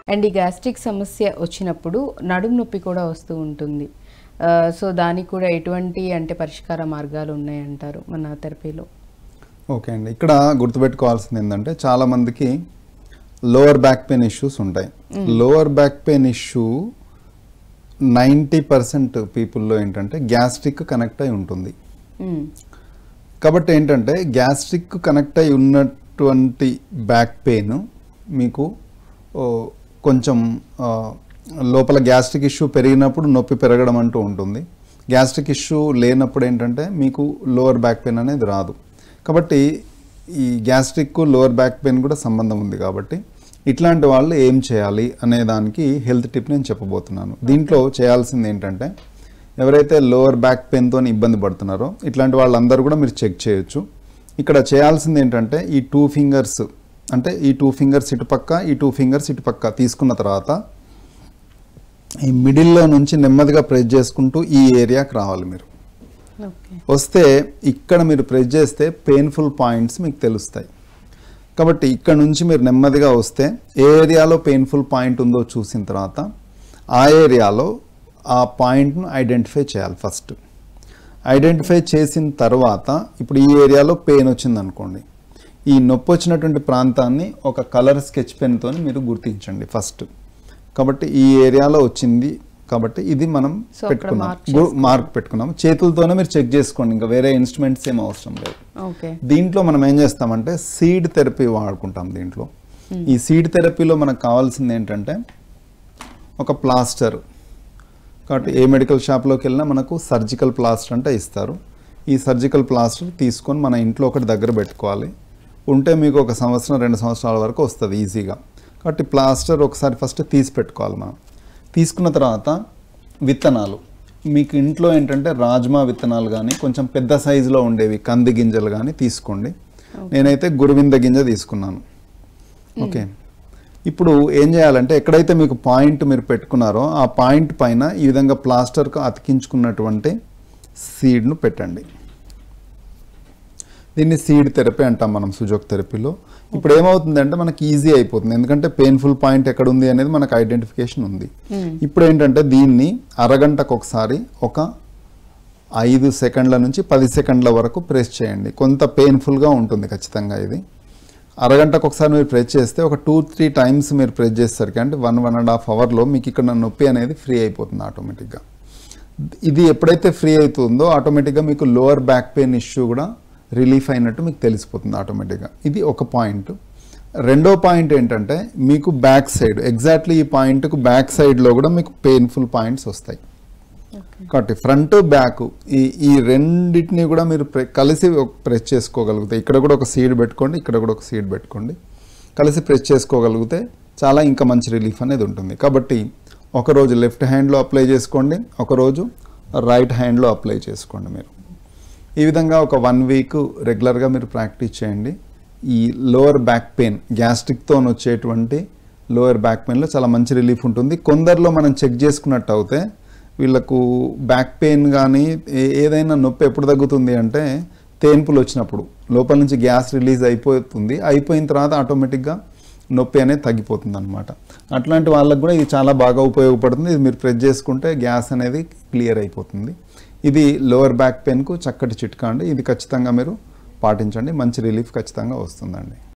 And ఈ gastric సమస్య వచ్చినప్పుడు నడుము నొప్పి కూడా వస్తూ ఉంటుంది ఆ, సో దానికి కూడా ఎటువంటి అంటే పరిష్కార మార్గాలు ఉన్నాయంటారు మన థెరపీలో ఓకే అండి ఇక్కడ గుర్తుపెట్టుకోవాల్సింది ఏంటంటే చాలా మందికి లోవర్ బ్యాక్ పెయిన్ ఇష్యూస్ ఉంటాయి lower back pain issue ninety percent పీపుల్లో ఏంటంటే గ్యాస్ట్రిక్ కనెక్ట్ అయి ఉంటుంది మ్మ్. కాబట్టి ఏంటంటే గ్యాస్ట్రిక్ కనెక్ట్ అయి ఉన్నటువంటి బ్యాక్ పెయిన్ మీకు ఓ, కొంచెం ఆ, లోపల గ్యాస్ట్రిక్ ఇష్యూ పెరిగినప్పుడు నొప్పి పెరగడం అంటూ ఉంటుంది గ్యాస్ట్రిక్ ఇష్యూ లేనప్పుడు ఏంటంటే మీకు లోవర్ బ్యాక్ పెయిన్ అనేది రాదు కాబట్టి ఈ గ్యాస్ట్రిక్ లోవర్ బ్యాక్ పెయిన్ కూడా సంబంధం ఉంది కాబట్టి ఇట్లాంటి వాళ్ళు ఏం చేయాలి అనే దానికి హెల్త్ టిప్ నేను చెప్పబోతున్నాను దీంట్లో చేయాల్సింది ఏంటంటే ఎవరైతే లోవర్ బ్యాక్ పెయిన్తో ఇబ్బంది పడుతున్నారో ఇట్లాంటి వాళ్ళందరూ కూడా మీరు చెక్ చేయొచ్చు ఇక్కడ చేయాల్సింది ఏంటంటే ఈ టూ ఫింగర్స్ అంటే ఈ టూ ఫింగర్స్ ఇటుపక్క ఈ టూ ఫింగర్స్ ఇటుపక్క తీసుకున్న తర్వాత ఈ మిడిల్లో నుంచి నెమ్మదిగా ప్రెస్ చేసుకుంటూ ఈ ఏరియాకి రావాలి మీరు ఓకే వస్తే ఇక్కడ మీరు ప్రెస్ చేస్తే పెయిన్ఫుల్ పాయింట్స్ మీకు తెలుస్తాయి కాబట్టి ఇక్కడ నుంచి మీరు నెమ్మదిగా వస్తే ఏ ఏరియాలో పెయిన్ఫుల్ పాయింట్ ఉందో చూసిన తర్వాత ఆ ఏరియాలో ఆ పాయింట్ను ఐడెంటిఫై చేయాలి ఫస్ట్ ఐడెంటిఫై చేసిన తర్వాత ఇప్పుడు ఈ ఏరియాలో పెయిన్ వచ్చింది అనుకోండి ఈ నొప్పి వచ్చినటువంటి ప్రాంతాన్ని ఒక కలర్ స్కెచ్ పెన్తో మీరు గుర్తించండి ఫస్ట్ కాబట్టి ఈ ఏరియాలో వచ్చింది కాబట్టి ఇది మనం So, అక్కడ పెట్టుకున్నాం mark గు- మార్క్ పెట్టుకున్నాం చేతులతోనే మీరు చెక్ చేసుకోండి ఇంకా వేరే ఇన్స్ట్రుమెంట్స్ ఏం అవసరం లేదు ఓకే దీంట్లో మనం ఏం చేస్తామంటే సీడ్ థెరపీ వాడుకుంటాం దీంట్లో ఈ సీడ్ థెరపీలో మనకు కావాల్సింది ఏంటంటే ఒక ప్లాస్టర్ కాబట్టి ఏ మెడికల్ షాప్లోకి వెళ్ళినా మనకు సర్జికల్ ప్లాస్టర్ అంటే ఇస్తారు ఈ సర్జికల్ ప్లాస్టర్ తీసుకొని మన ఇంట్లో ఒకటి దగ్గర పెట్టుకోవాలి ఉంటే మీకు ఒక సంవత్సరం రెండు సంవత్సరాల వరకు వస్తుంది ఈజీగా కాబట్టి ప్లాస్టర్ ఒకసారి ఫస్ట్ తీసి పెట్టుకోవాలి మనం తీసుకున్న తర్వాత విత్తనాలు మీకు ఇంట్లో ఏంటంటే రాజ్మా విత్తనాలు కానీ కొంచెం పెద్ద సైజులో ఉండేవి కంది గింజలు కానీ తీసుకోండి నేనైతే గురువింద గింజ తీసుకున్నాను ఓకే ఇప్పుడు ఏం చేయాలంటే ఎక్కడైతే మీకు పాయింట్ మీరు పెట్టుకున్నారో ఆ పాయింట్ పైన ఈ విధంగా ప్లాస్టర్కు అతికించుకున్నటువంటి సీడ్ను పెట్టండి దీన్ని సీడ్ థెరపీ అంటాం మనం సుజోక్ థెరపీలో ఇప్పుడు ఏమవుతుందంటే మనకి ఈజీ అయిపోతుంది ఎందుకంటే పెయిన్ఫుల్ పాయింట్ ఎక్కడ ఉంది అనేది మనకు ఐడెంటిఫికేషన్ ఉంది ఇప్పుడు ఏంటంటే దీన్ని అరగంటకు ఒకసారి ఒక ఐదు సెకండ్ల నుంచి పది సెకండ్ల వరకు ప్రెస్ చేయండి కొంత పెయిన్ఫుల్గా ఉంటుంది ఖచ్చితంగా ఇది అరగంటకు ఒకసారి మీరు ప్రెస్ చేస్తే ఒక టూ త్రీ టైమ్స్ మీరు ప్రెస్ చేసేసరికి అంటే వన్ వన్ అండ్ హాఫ్ అవర్లో మీకు ఇక్కడ నొప్పి అనేది ఫ్రీ అయిపోతుంది ఆటోమేటిక్గా ఇది ఎప్పుడైతే ఫ్రీ అవుతుందో ఆటోమేటిక్గా మీకు లోవర్ బ్యాక్ పెయిన్ ఇష్యూ కూడా రిలీఫ్ అయినట్టు మీకు తెలిసిపోతుంది ఆటోమేటిక్గా ఇది ఒక పాయింట్ రెండో పాయింట్ ఏంటంటే మీకు బ్యాక్ సైడ్ ఎగ్జాక్ట్లీ ఈ పాయింట్కు బ్యాక్ సైడ్లో కూడా మీకు పెయిన్ఫుల్ పాయింట్స్ వస్తాయి కాబట్టి ఫ్రంట్ బ్యాక్ ఈ ఈ రెండింటిని కూడా మీరు ప్రె- కలిసి ప్రెస్ చేసుకోగలిగితే ఇక్కడ కూడా ఒక సీడ్ పెట్టుకోండి ఇక్కడ కూడా ఒక సీడ్ పెట్టుకోండి కలిసి ప్రెస్ చేసుకోగలిగితే చాలా ఇంకా మంచి రిలీఫ్ అనేది ఉంటుంది కాబట్టి ఒకరోజు లెఫ్ట్ హ్యాండ్లో అప్లై చేసుకోండి ఒకరోజు రైట్ హ్యాండ్లో అప్లై చేసుకోండి మీరు ఈ విధంగా ఒక వన్ వీక్ రెగ్యులర్గా మీరు ప్రాక్టీస్ చేయండి ఈ లోవర్ బ్యాక్ పెయిన్ గ్యాస్ట్రిక్తో వచ్చేటువంటి లోవర్ బ్యాక్ పెయిన్లో చాలా మంచి రిలీఫ్ ఉంటుంది కొందరిలో మనం చెక్ చేసుకున్నట్టు అయితే వీళ్ళకు బ్యాక్ పెయిన్ కానీ ఏ- ఏదైనా నొప్పి ఎప్పుడు తగ్గుతుంది అంటే తేన్పులు వచ్చినప్పుడు లోపల నుంచి గ్యాస్ రిలీజ్ అయిపోతుంది అయిపోయిన తర్వాత ఆటోమేటిక్గా నొప్పి అనేది తగ్గిపోతుంది అనమాట అట్లాంటి వాళ్ళకు కూడా ఇది చాలా బాగా ఉపయోగపడుతుంది ఇది మీరు ప్రెస్ చేసుకుంటే గ్యాస్ అనేది క్లియర్ అయిపోతుంది ఇది లోవర్ బ్యాక్ పెయిన్కు చక్కటి చిట్కా అండి ఇది ఖచ్చితంగా మీరు పాటించండి మంచి రిలీఫ్ ఖచ్చితంగా వస్తుందండి